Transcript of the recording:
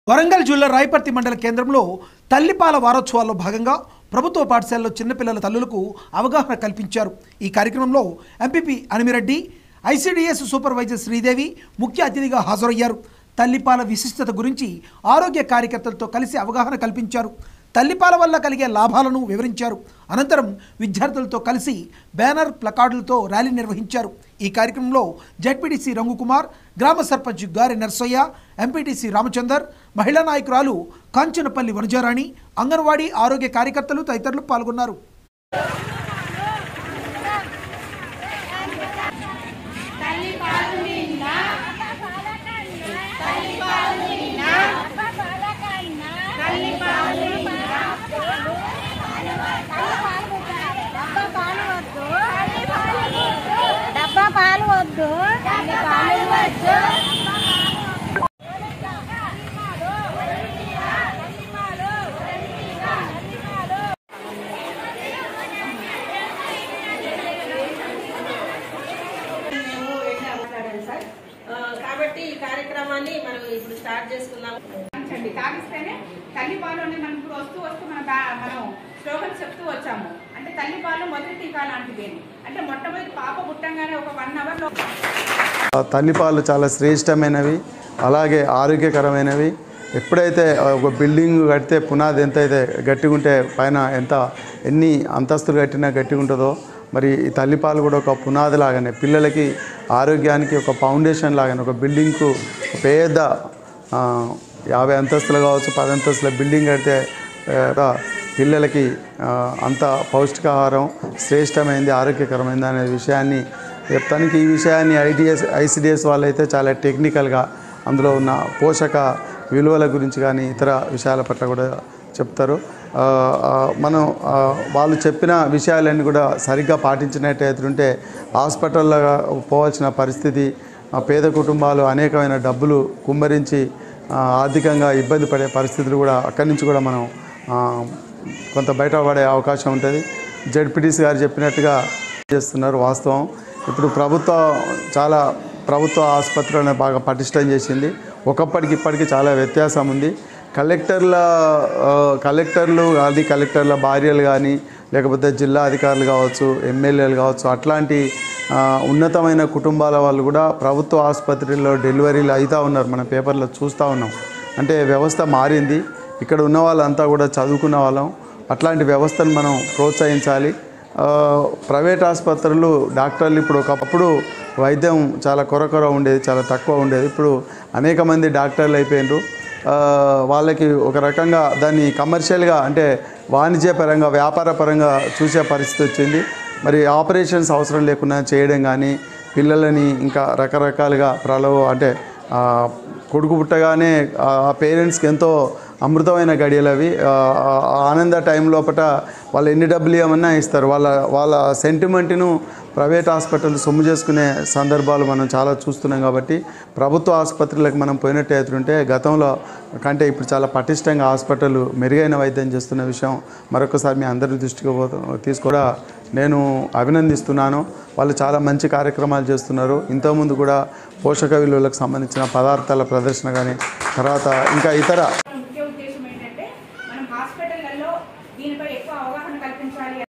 వరంగల్ జిల్లా రాయపర్తి మండల కేంద్రంలో తల్లిపాల వారోత్సవాల్లో భాగంగా ప్రభుత్వ పాఠశాలలో చిన్నపిల్లల తల్లులకు అవగాహన కల్పించారు ఈ కార్యక్రమంలో MPP Animireddy ICDS supervisor Sridevi ముఖ్య అతిథిగా హాజరయ్యారు తల్లిపాల విశిష్టత గురించి ఆరోగ్య కార్యకర్తలతో కలిసి అవగాహన కల్పించారు తల్లిపాల వల్ల కలిగే లాభాలను వివరించారు అనంతరం విద్యార్థులతో కలిసి బ్యానర్ ప్లకార్డులతో ర్యాలీ నిర్వహించారు ఈ కార్యక్రమంలో జడ్పీటీసీ రంగుకుమార్ గ్రామ సర్పంచ్ గారి నర్సయ్య ఎంపీటీసీ రామచందర్ మహిళా నాయకురాలు కాంచనపల్లి వనజారాణి అంగన్వాడీ ఆరోగ్య కార్యకర్తలు తదితరులు పాల్గొన్నారు తల్లి పాలు నిండా తల్లి పాలు నిండా తల్లి పాలు నిండా డబ్బా పాలు వద్దు తల్లి పాలు వద్దు మేము వెళ్ళి మాట్లాడాలి సార్ ఆ, కాబట్టి ఈ కార్యక్రమాన్ని మనం ఇప్పుడు స్టార్ట్ చేసుకుందాం పాటించండి తాగిస్తేనే తల్లి పాలు అనేది మనం ఇప్పుడు వస్తూ వస్తూ మన బా- మనం స్లోగన్ చెప్తూ వచ్చాము అంటే తల్లి పాలు మొదటి టీకా లాంటిది అని. అంటే మొట్టమొదటి పాప పుట్టంగానే ఒక వన్ అవర్ లో ఆ తల్లిపాలు చాలా శ్రేష్టమైనవి అలాగే ఆరోగ్యకరమైనవి ఎప్పుడైతే ఒక బిల్డింగ్ కడితే పునాది ఎంత అయితే గట్టిగా ఉంటే పైన ఎంత ఎన్ని అంతస్తులు కట్టినా గట్టిగా ఉంటుందో మరి ఈ తల్లిపాలు కూడా ఒక పునాది లాగానే పిల్లలకి ఆరోగ్యానికి ఒక ఫౌండేషన్ లాగానే ఒక బిల్డింగ్కు ఒక పెద్ద ఆ, యాభై అంతస్తులు కావచ్చు పది అంతస్తుల బిల్డింగ్ కడితే ఆ, పిల్లలకి ఆ, అంత పౌష్టికాహారం శ్రేష్టమైనది ఆరోగ్యకరమైనది అనే విషయాన్ని చెప్తానికి ఈ విషయాన్ని ఐడిఎస్ ఐసిడిఎస్ వాళ్ళైతే చాలా టెక్నికల్గా అందులో ఉన్న పోషక విలువల గురించి కానీ ఇతర విషయాల పట్ల కూడా చెప్తారు ఆ, ఆ, మనం ఆ, వాళ్ళు చెప్పిన విషయాలన్నీ కూడా సరిగ్గా పాటించినట్టయితే హాస్పిటల్లో పోవాల్సిన పరిస్థితి ఆ పేద కుటుంబాలు అనేకమైన డబ్బులు కుమ్మరించి ఆ, ఆర్థికంగా ఇబ్బంది పడే పరిస్థితులు కూడా అక్కడి నుంచి కూడా మనం ఆ, కొంత బయటపడే అవకాశం ఉంటుంది జడ్పీటీసీ గారు చెప్పినట్టుగా చేస్తున్నారు వాస్తవం ఇప్పుడు ప్రభుత్వం చాలా ప్రభుత్వ ఆసుపత్రులను బాగా పటిష్టం చేసింది ఒకప్పటికి ఇప్పటికి చాలా వ్యత్యాసం ఉంది కలెక్టర్ల ఆ, కలెక్టర్లు కానీ కలెక్టర్ల భార్యలు కానీ లేకపోతే జిల్లా అధికారులు కావచ్చు ఎమ్మెల్యేలు కావచ్చు అట్లాంటి ఆ, ఉన్నతమైన కుటుంబాల వాళ్ళు కూడా ప్రభుత్వ ఆసుపత్రుల్లో డెలివరీలు అవుతూ ఉన్నారు మన పేపర్లో చూస్తూ ఉన్నాం అంటే వ్యవస్థ మారింది ఇక్కడ ఉన్న వాళ్ళంతా కూడా చదువుకున్న వాళ్ళం అట్లాంటి వ్యవస్థను మనం ప్రోత్సహించాలి ఆ, ప్రైవేట్ ఆసుపత్రులు డాక్టర్లు ఇప్పుడు ఒకప్పుడు వైద్యం చాలా కొరకొర ఉండేది చాలా తక్కువ ఉండేది ఇప్పుడు అనేక మంది డాక్టర్లు అయిపోయినారు ఆ, వాళ్ళకి ఒక రకంగా దాన్ని కమర్షియల్గా అంటే వాణిజ్యపరంగా వ్యాపార పరంగా చూసే పరిస్థితి వచ్చింది మరి ఆపరేషన్స్ అవసరం లేకుండా చేయడం కానీ పిల్లలని ఇంకా రకరకాలుగా ప్రలవ అంటే ఆ, కొడుకు పుట్టగానే ఆ పేరెంట్స్కి ఎంతో అమృతమైన గడియలు అవి ఆ, ఆ ఆనంద టైం లోపల వాళ్ళు ఎన్ని డబ్బులు ఇవ్వమన్నా ఇస్తారు వాళ్ళ వాళ్ళ సెంటిమెంట్ను ప్రైవేట్ హాస్పిటల్ సొమ్ము చేసుకునే సందర్భాలు మనం చాలా చూస్తున్నాం కాబట్టి ప్రభుత్వ ఆసుపత్రులకు మనం పోయినట్టు అవుతుంటే గతంలో కంటే ఇప్పుడు చాలా పటిష్టంగా హాస్పిటల్ మెరుగైన వైద్యం చేస్తున్న విషయం మరొకసారి మీ అందరి దృష్టికి పో- తీసుకోవడా నేను అభినందిస్తున్నాను వాళ్ళు చాలా మంచి కార్యక్రమాలు చేస్తున్నారు ఇంతకుముందు కూడా పోషక విలువలకు సంబంధించిన పదార్థాల ప్రదర్శన కానీ తర్వాత ఇంకా ఇతర